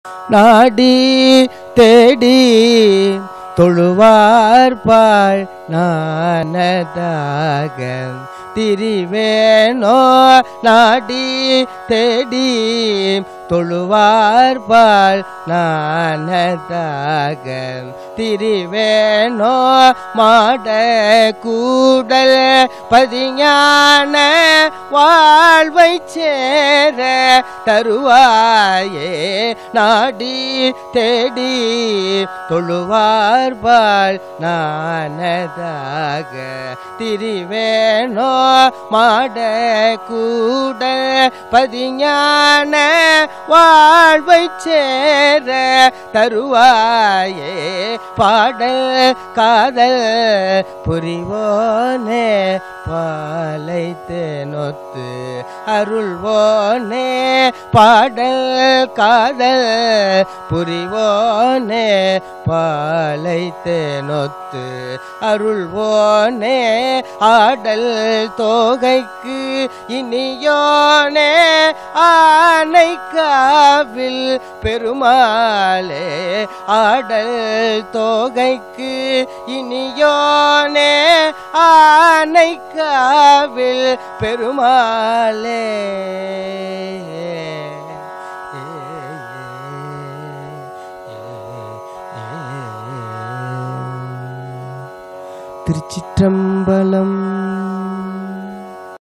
நாடி தேடி தொழுவார்பாள் நானதாக திரிவேனோ நாடி தேடி தொழுவார்பாள் நானதாக திரிவேனோ மாட கூடல் பதிஞான வாழ்வை சேர தருவாயே நாடி தேடி தொழுவார்பால் நானதாக திரிவேனோ மாட கூட பதிஞான வாழ்வை சேர தருவாயே பாடல் காதல் புரிவோனே பாலை தேனொத்து அருள்வோனே பாடல் காதல் புரிவோனே பாலை தேனொத்து அருள்வோனே ஆடல் தோகைக்கு இனியோனே ஆனை காவில் பெருமாளே ஆடல் தோகைக்கு இனியோனே ஆனை காவில் பெருமாளே திருச்சிற்றம்பலம்